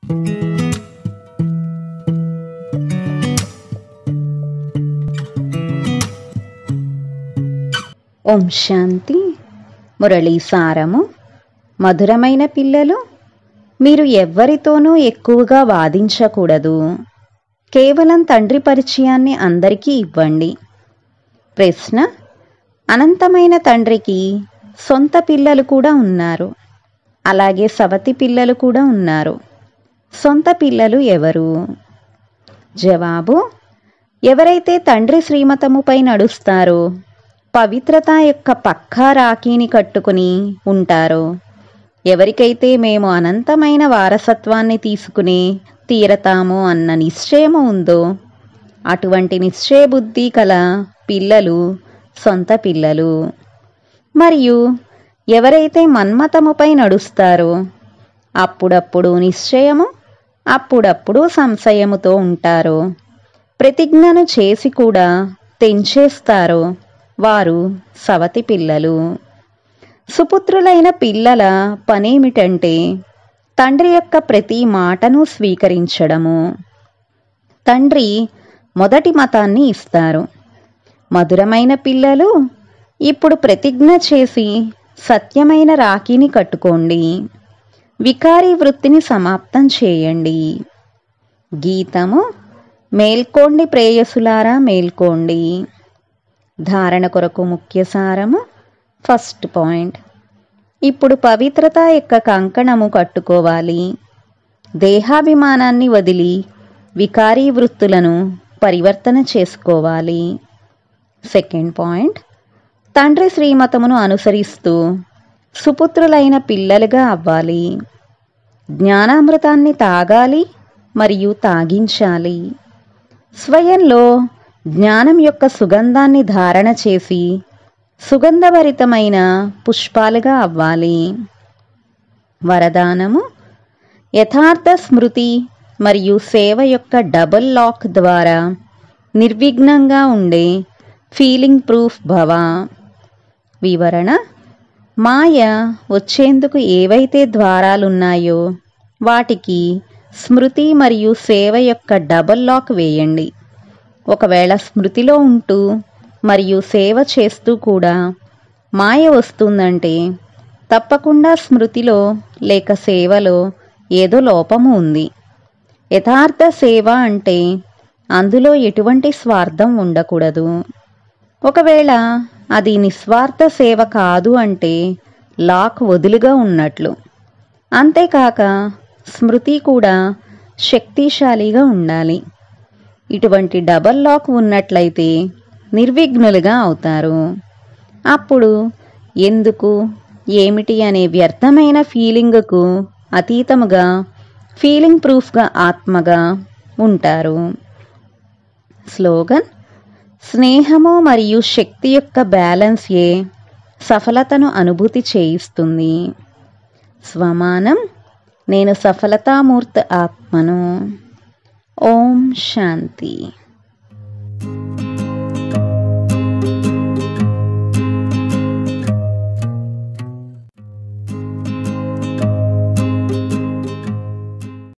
ఓం శాంతి మురళీ సారము మధురమైన పిల్లలు మీరు ఎవ్వరితోనూ ఎక్కువగా వాదించకూడదు కేవలం తండ్రి పరిచయాన్ని అందరికీ ఇవ్వండి ప్రశ్న అనంతమైన తండ్రికి సొంత పిల్లలు కూడా ఉన్నారు అలాగే సవతి పిల్లలు కూడా ఉన్నారు సొంత పిల్లలు ఎవరు జవాబు ఎవరైతే తండ్రి శ్రీమతముపై నడుస్తారో పవిత్రత యొక్క పక్కా రాఖీని కట్టుకుని ఉంటారో ఎవరికైతే మేము అనంతమైన వారసత్వాన్ని తీసుకుని తీరతాము అన్న నిశ్చయము ఉందో అటువంటి నిశ్చయ బుద్ధి కల పిల్లలు సొంత పిల్లలు మరియు ఎవరైతే మన్మతముపై నడుస్తారో అప్పుడప్పుడు నిశ్చయము అప్పుడప్పుడు సంశయముతో ఉంటారో ప్రతిజ్ఞను చేసి కూడా తెంచేస్తారో వారు సవతి పిల్లలు సుపుత్రులైన పిల్లల పనేమిటంటే తండ్రి యొక్క ప్రతి మాటను స్వీకరించడము తండ్రి మొదటి మతాన్ని ఇస్తారు మధురమైన పిల్లలు ఇప్పుడు ప్రతిజ్ఞ చేసి సత్యమైన రాఖీని కట్టుకోండి వికారీ వృత్తిని సమాప్తం చేయండి గీతము మేల్కోండి ప్రేయసులారా మేల్కోండి ధారణ కొరకు ముఖ్య సారము ఫస్ట్ పాయింట్ ఇప్పుడు పవిత్రత యొక్క కంకణము కట్టుకోవాలి దేహాభిమానాన్ని వదిలి వికారీ వృత్తులను పరివర్తన చేసుకోవాలి సెకండ్ పాయింట్ తండ్రి శ్రీమతమును అనుసరిస్తూ సుపుత్రులైన పిల్లలుగా అవ్వాలి జ్ఞానామృతాన్ని తాగాలి మరియు తాగించాలి స్వయంలో జ్ఞానం యొక్క సుగంధాన్ని ధారణ చేసి సుగంధభరితమైన పుష్పాలుగా అవ్వాలి వరదానము యథార్థ స్మృతి మరియు సేవ యొక్క డబుల్ లాక్ ద్వారా నిర్విఘ్నంగా ఉండే ఫీలింగ్ ప్రూఫ్ భవ వివరణ మాయ వచ్చేందుకు ఏవైతే ద్వారాలున్నాయో వాటికి స్మృతి మరియు సేవ యొక్క డబుల్ లాక్ వేయండి ఒకవేళ స్మృతిలో ఉంటూ మరియు సేవ చేస్తూ కూడా మాయ వస్తుందంటే తప్పకుండా స్మృతిలో లేక సేవలో ఏదో లోపము ఉంది యథార్థ సేవ అంటే అందులో ఎటువంటి స్వార్థం ఉండకూడదు ఒకవేళ అది నిస్వార్థ సేవ కాదు అంటే లాక్ వదులుగా ఉన్నట్లు అంతేకాక స్మృతి కూడా శక్తిశాలిగా ఉండాలి ఇటువంటి డబల్ లాక్ ఉన్నట్లయితే నిర్విఘ్నులుగా అవుతారు అప్పుడు ఎందుకు ఏమిటి అనే వ్యర్థమైన ఫీలింగ్కు అతీతముగా ఫీలింగ్ ప్రూఫ్గా ఆత్మగా ఉంటారు స్లోగన్ స్నేహము మరియు శక్తి యొక్క బ్యాలెన్స్యే సఫలతను అనుభూతి చేయిస్తుంది స్వమానం నేను సఫలతామూర్త ఆత్మను ఓం శాంతి